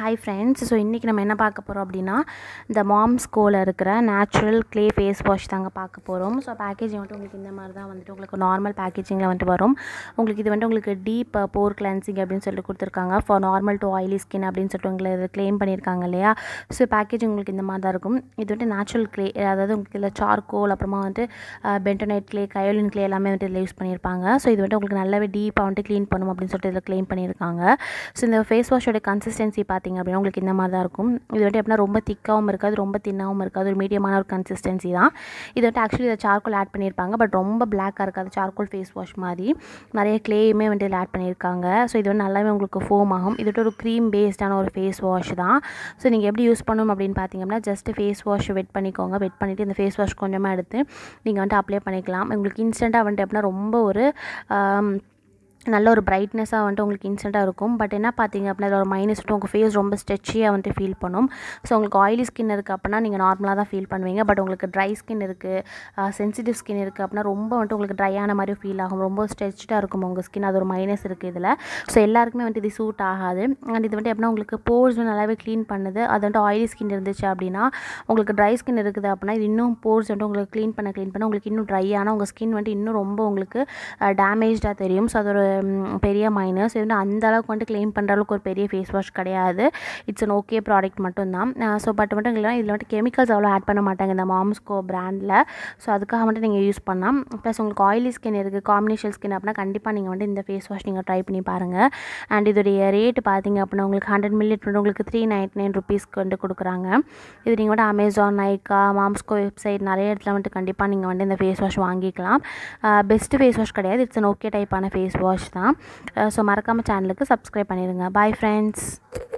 hi friends so இன்றைக்கி நம்ம என்ன பார்க்க போகிறோம் அப்படின்னா இந்த மாம்ஸ் கோவில் இருக்கிற நேச்சுரல் க்ளே ஃபேஸ் வாஷ் தாங்க பார்க்க போகிறோம் ஸோ பேக்கேஜிங் வந்துட்டு உங்களுக்கு இந்த மாதிரி தான் வந்துட்டு உங்களுக்கு நார்மல் பேக்கேஜிங்கில் வந்துட்டு வரும் உங்களுக்கு இது வந்துட்டு உங்களுக்கு டீப் போர் கிளென்சிங் அப்படின்னு சொல்லிட்டு கொடுத்துருக்காங்க for normal to oily skin அப்படின்னு சொல்லிட்டு உங்களை இதை க்ளைம் பண்ணியிருக்காங்க இல்லையா ஸோ பேக்கேஜிங் உங்களுக்கு இந்த மாதிரி தான் இருக்கும் இது வந்துட்டு நேச்சுரல் க்ளே அதாவது உங்களுக்கு இதில் சார்கோல் அப்புறமா வந்துட்டு பென்டனைட் க்ளே கயோலின் க்ளே எல்லாமே வந்துட்டு இதில் யூஸ் பண்ணியிருப்பாங்க ஸோ இது வந்துட்டு உங்களுக்கு நல்லாவே டீப்பாக வந்துட்டு க்ளீன் பண்ணும் அப்படின்னு சொல்லிட்டு இதில் க்ளைம் பண்ணியிருக்காங்க ஸோ இந்த ஃபேஸ் வாஷோட கன்சிஸ்டன்சி பார்த்தீங்க அப்படின்னா உங்களுக்கு இந்த மாதிரி தான் இருக்கும் இது வந்துட்டு எப்படின்னா ரொம்ப திக்காகவும் இருக்காது ரொம்ப தின்னாகவும் இருக்காது ஒரு மீடியமான ஒரு கன்சிஸ்டன்சி தான் இது வந்துட்டு ஆக்சுவலி இதை சார்கோல் ஆட் பண்ணியிருப்பாங்க பட் ரொம்ப பிளாக்காக இருக்காது சார்கோல் ஃபேஸ் வாஷ் மாதிரி நிறைய க்ளேயுமே வந்துட்டு இதில் ஆட் பண்ணியிருக்காங்க ஸோ இது வந்து நல்லாவே உங்களுக்கு ஃபோம் ஆகும் இது வந்துட்டு ஒரு க்ரீம் பேஸ்டான ஒரு ஃபேஸ் வாஷ் தான் ஸோ நீங்கள் எப்படி யூஸ் பண்ணணும் அப்படின்னு பார்த்தீங்க அப்படின்னா ஜஸ்ட் ஃபேஸ் வாஷ் வெட் பண்ணிக்கோங்க வெட் பண்ணிவிட்டு இந்த ஃபேஸ் வாஷ் கொஞ்சமாக எடுத்து நீங்கள் வந்துட்டு அப்ளை பண்ணிக்கலாம் உங்களுக்கு இன்ஸ்டண்ட்டாக வந்துட்டு எப்படின்னா ரொம்ப ஒரு ஆம், நல்ல ஒரு பிரைட்னஸாக வந்துட்டு உங்களுக்கு இன்ஸ்டண்ட்டாக இருக்கும் பட் என்ன பார்த்தீங்க அப்படின்னா இதோட மைனஸ் வந்துட்டு உங்கள் ஃபேஸ் ரொம்ப ஸ்ட்ரெச்சியாக வந்துட்டு ஃபீல் பண்ணும் ஸோ உங்களுக்கு ஆயிலி ஸ்கின் இருக்குது அப்படின்னா நீங்கள் நார்மலாக தான் ஃபீல் பண்ணுவீங்க பட் உங்களுக்கு ட்ரை ஸ்கின் இருக்குது சென்சிட்டிவ் ஸ்கின் இருக்குது அப்படின்னா ரொம்ப வந்துட்டு உங்களுக்கு ட்ரையான மாதிரி ஃபீல் ஆகும் ரொம்ப ஸ்ட்ரெச்சாக இருக்கும் உங்கள் ஸ்கின் அது ஒரு மைனஸ் இருக்குது இதில் ஸோ எல்லாருக்குமே வந்துட்டு இது சூட் ஆகாது அண்ட் இது வந்துட்டு எப்படின்னா உங்களுக்கு போர்ஸ் நல்லாவே க்ளீன் பண்ணுது அது வந்துட்டு ஆயிலி ஸ்கின் இருந்துச்சு அப்படின்னா உங்களுக்கு ட்ரை ஸ்கின் இருக்குது அப்படின்னா இது இன்னும் போர்ஸ் வந்துட்டு உங்களுக்கு க்ளீன் பண்ண க்ளீன் பண்ண உங்களுக்கு இன்னும் ட்ரையான உங்கள் ஸ்கின் வந்துட்டு இன்னும் ரொம்ப உங்களுக்கு டேமேஜாக தெரியும் ஸோ அது ஒரு ம், பெரிய மைனஸ் இது வந்து அந்த அளவுக்கு வந்துட்டு க்ளைம் பண்ணுற அளவுக்கு ஒரு பெரிய ஃபேஸ் வாஷ் கிடையாது இட்ஸ் அன் ஓகே ப்ராடக்ட் மட்டும்தான் ஸோ பட் மட்டும் இல்லை இதில் வந்துட்டு கெமிக்கல்ஸ் அவ்வளோ ஆட் பண்ண மாட்டாங்க இந்த மாம்ஸ்கோ பிராண்டில் ஸோ அதுக்காக வந்துட்டு நீங்கள் யூஸ் பண்ணலாம் ப்ளஸ் உங்களுக்கு ஆயிலி ஸ்கின் இருக்குது காம்பினேஷன் ஸ்கின் அப்படின்னா கண்டிப்பாக நீங்கள் வந்து இந்த ஃபேஸ் வாஷ் நீங்கள் ட்ரை பண்ணி பாருங்கள் அண்ட் இதோடைய ரேட் பார்த்தீங்க அப்படின்னா உங்களுக்கு ஹண்ட்ரட் மில்லிட் உங்களுக்கு த்ரீ நைன்ட்டி நைன் ருபீஸ்க்கு வந்து கொடுக்குறாங்க இது நீங்கள் வந்து அமேசான் நைக்கா மாம்ஸ்கோ வெப்சைட் நிறைய இடத்துல வந்துட்டு கண்டிப்பாக நீங்கள் வந்து இந்த ஃபேஸ் வாஷ் வாங்கிக்கலாம் பெஸ்ட்டு ஃபேஸ் வாஷ் கிடையாது இட்ஸ் அன் ஓகே டைப்பான ஃபேஸ் வாஷ் தான் ஸோ மறக்காமல் சேனலுக்கு சப்ஸ்கிரைப் பண்ணிடுங்க பாய் ஃப்ரெண்ட்ஸ்